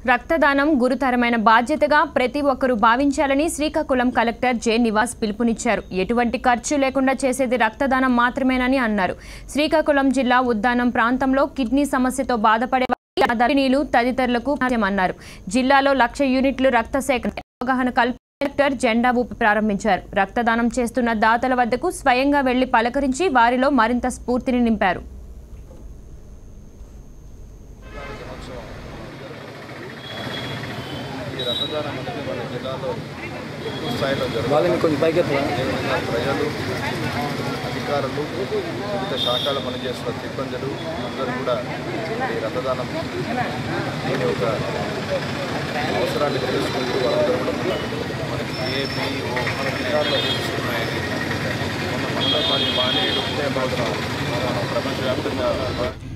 రక్తదానం గురుతరమైన బాధ్యతగా ప్రతి ఒక్కరూ భావించాలని శ్రీకాకుళం కలెక్టర్ జె నివాస్ పిలుపునిచ్చారు ఎటువంటి ఖర్చు లేకుండా చేసేది రక్తదానం మాత్రమేనని అన్నారు శ్రీకాకుళం జిల్లా ఉద్దానం ప్రాంతంలో కిడ్నీ సమస్యతో బాధపడే వారికి గర్భిణీలు తదితరులకు అన్నారు జిల్లాలో లక్ష యూనిట్లు రక్త సేకరణ అవగాహన కల్ప కలెక్టర్ జెండా ఊపి ప్రారంభించారు రక్తదానం చేస్తున్న దాతల వద్దకు స్వయంగా వెళ్లి పలకరించి వారిలో మరింత స్ఫూర్తిని నింపారు ఈ రక్తదానం అనేది మన జిల్లాలో ఎక్కువ స్థాయిలో జరుగుతుంది వాళ్ళని కొంచెం పైకి ఎత్తరా? అదేవిధంగా ప్రజలు అధికారులు వివిధ శాఖలు పనిచేస్తున్న సిబ్బందులు అందరూ కూడా ఈ రక్తదానం దీని ఒక అవసరాన్ని తెలుసుకుంటూ వాళ్ళందరూ కూడా ఉన్నారు. మనకి ఏబిఓ మన జిల్లాలో చూస్తున్నాయని మన మండలం బాగా బాగానే మన ప్రపంచవ్యాప్తంగా